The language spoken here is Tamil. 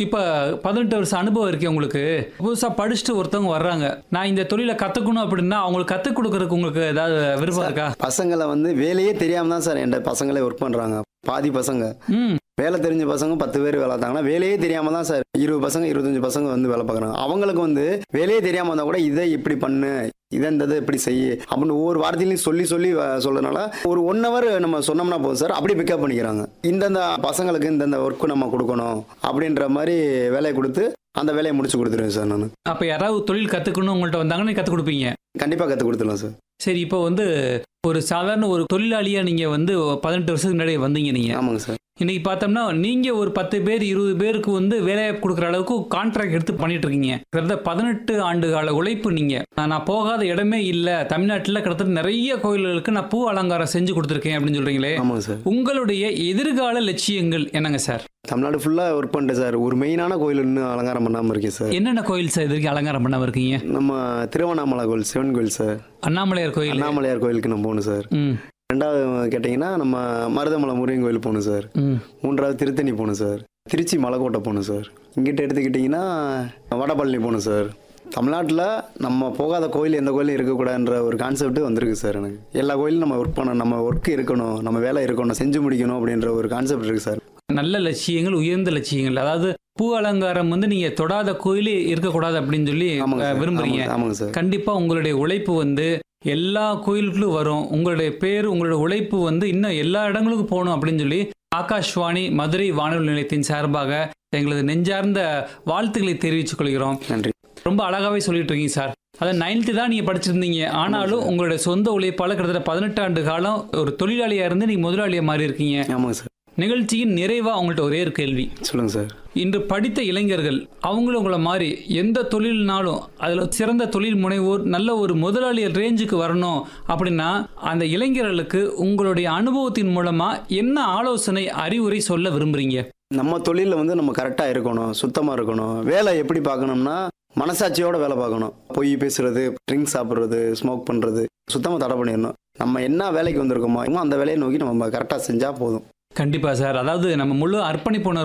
இப்போ பதினெட்டு வருஷம் அனுபவம் இருக்கே உங்களுக்கு புதுசாக படிச்சுட்டு ஒருத்தவங்க வர்றாங்க நான் இந்த தொழிலை கற்றுக்கணும் அப்படின்னா அவங்களுக்கு கற்றுக் கொடுக்கறதுக்கு உங்களுக்கு ஏதாவது விருப்பம் இருக்கா பசங்களை வந்து வேலையே தெரியாம தான் சார் என்கிட்ட பசங்களே ஒர்க் பண்றாங்க பாதி பசங்க ம் வேலை தெரிஞ்ச பசங்க பத்து பேர் வேலை பார்த்தாங்கன்னா வேலையே தெரியாம தான் சார் இருபது பசங்க இருபத்தஞ்சு பசங்க வந்து வேலை பார்க்குறாங்க அவங்களுக்கு வந்து வேலையே தெரியாம இருந்தா கூட இதை இப்படி பண்ணு இதை இந்த இதை இப்படி செய்யு அப்படின்னு ஒவ்வொரு வார்த்தையிலையும் சொல்லி சொல்லி வ- சொல்றதுனால ஒரு ஒன் ஹவர் நம்ம சொன்னோம்னா போதும் சார் அப்படி பிக்கப் பண்ணிக்கிறாங்க இந்தந்த பசங்களுக்கு இந்தந்த ஒர்க்கு நம்ம கொடுக்கணும் அப்படின்ற மாதிரி வேலையை கொடுத்து அந்த வேலையை முடிச்சு கொடுத்துருவேன் சார் நான் அப்போ யாராவது தொழில் கற்றுக்கணும் உங்கள்கிட்ட வந்தாங்கன்னா கற்றுக் கொடுப்பீங்க கண்டிப்பாக கற்றுக் கொடுத்துடலாம் சார் சரி இப்போ வந்து ஒரு சாதாரண ஒரு தொழிலாளியாக நீங்கள் வந்து பதினெட்டு வருஷத்துக்கு முன்னாடி வந்தீங்க நீங்கள் ஆமாங்க சார் இன்னைக்கு பார்த்தோம்னா நீங்கள் ஒரு பத்து பேர் இருபது பேருக்கு வந்து வேலையை கொடுக்குற அளவுக்கு கான்ட்ராக்ட் எடுத்து பண்ணிட்டு இருக்கீங்க கிட்டத்தட்ட பதினெட்டு ஆண்டு கால உழைப்பு நீங்கள் நான் போகாத இடமே இல்லை தமிழ்நாட்டில் கிட்டத்தட்ட நிறைய கோயில்களுக்கு நான் பூ அலங்காரம் செஞ்சு கொடுத்துருக்கேன் அப்படின்னு சொல்கிறீங்களே ஆமாங்க சார் உங்களுடைய எதிர்கால லட்சியங்கள் என்னங்க சார் தமிழ்நாடு ஃபுல்லாக ஒர்க் பண்ணிட்டேன் சார் ஒரு மெயினான கோயில் இன்னும் அலங்காரம் பண்ணாமல் இருக்கேன் சார் என்னென்ன கோயில் சார் இது வரைக்கும் அலங்காரம் பண்ணாம இருக்கீங்க நம்ம திருவண்ணாமலை கோயில் சிவன் கோயில் சார் அண்ணாமலையார் கோயில் அண்ணாமலையார் கோயிலுக்கு நான் போகணும் சார் ம் ரெண்டாவது கேட்டிங்கன்னா நம்ம மருதமலை முருகன் கோயில் போகணும் சார் ம் மூன்றாவது திருத்தணி போகணும் சார் திருச்சி மலைக்கோட்டை போகணும் சார் இங்கிட்ட எடுத்துக்கிட்டிங்கன்னா வடபழனி போகணும் சார் தமிழ்நாட்டில் நம்ம போகாத கோயில் எந்த கோயிலும் இருக்கக்கூடாதுன்ற ஒரு கான்செப்ட் வந்திருக்கு சார் எனக்கு எல்லா கோயிலும் நம்ம ஒர்க் பண்ணணும் நம்ம ஒர்க் இருக்கணும் நம்ம வேலை இருக்கணும் செஞ்சு முடிக்கணும் அப்படின்ற ஒரு கான்செப்ட் இருக்குது சார் நல்ல லட்சியங்கள் உயர்ந்த லட்சியங்கள் அதாவது பூ அலங்காரம் வந்து நீங்க தொடாத கோயிலே இருக்கக்கூடாது அப்படின்னு சொல்லி ஆமாங்க அஹ், சார் விரும்புறீங்க ஆமாங்க, ஆமாங்க சார் கண்டிப்பா உங்களுடைய உழைப்பு வந்து எல்லா கோயிலுக்குள்ளும் வரும் உங்களுடைய பேர் உங்களுடைய உழைப்பு வந்து இன்னும் எல்லா இடங்களுக்கும் போகணும் அப்படின்னு சொல்லி ஆகாஷ்வாணி மதுரை வானொலி நிலையத்தின் சார்பாக எங்களது நெஞ்சார்ந்த வாழ்த்துக்களை தெரிவித்துக் கொள்கிறோம் நன்றி ரொம்ப அழகாவே சொல்லிட்டு இருக்கீங்க சார் அதை நைன்த்து தான் நீங்கள் படிச்சிருந்தீங்க ஆனாலும் உங்களுடைய சொந்த உழைப்பால் கிட்டத்தட்ட பதினெட்டு ஆண்டு காலம் ஒரு தொழிலாளியாக இருந்து நீங்கள் முதலாளியாக மாறி இருக்கீங்க ஆமாங்க சார் நிகழ்ச்சியின் நிறைவாக உங்கள்கிட்ட ஒரே ஒரு கேள்வி சொல்லுங்கள் சார் இன்று படித்த இளைஞர்கள் அவங்களும் உங்களை மாதிரி எந்த தொழில்னாலும் அதில் சிறந்த தொழில் முனைவோர் நல்ல ஒரு முதலாளி ரேஞ்சுக்கு வரணும் அப்படின்னா அந்த இளைஞர்களுக்கு உங்களுடைய அனுபவத்தின் மூலமாக என்ன ஆலோசனை அறிவுரை சொல்ல விரும்புறீங்க நம்ம தொழிலில் வந்து நம்ம கரெக்டாக இருக்கணும் சுத்தமாக இருக்கணும் வேலை எப்படி பார்க்கணும்னா மனசாட்சியோட வேலை பார்க்கணும் பொய் பேசுறது ட்ரிங்க்ஸ் சாப்பிட்றது ஸ்மோக் பண்ணுறது சுத்தமாக தடை பண்ணிடணும் நம்ம என்ன வேலைக்கு வந்திருக்கோமோ அந்த வேலையை நோக்கி நம்ம கரெக்டாக செஞ்சால் போதும் கண்டிப்பாக சார் அதாவது நம்ம முழு அர்ப்பணிப்பு உணர்வு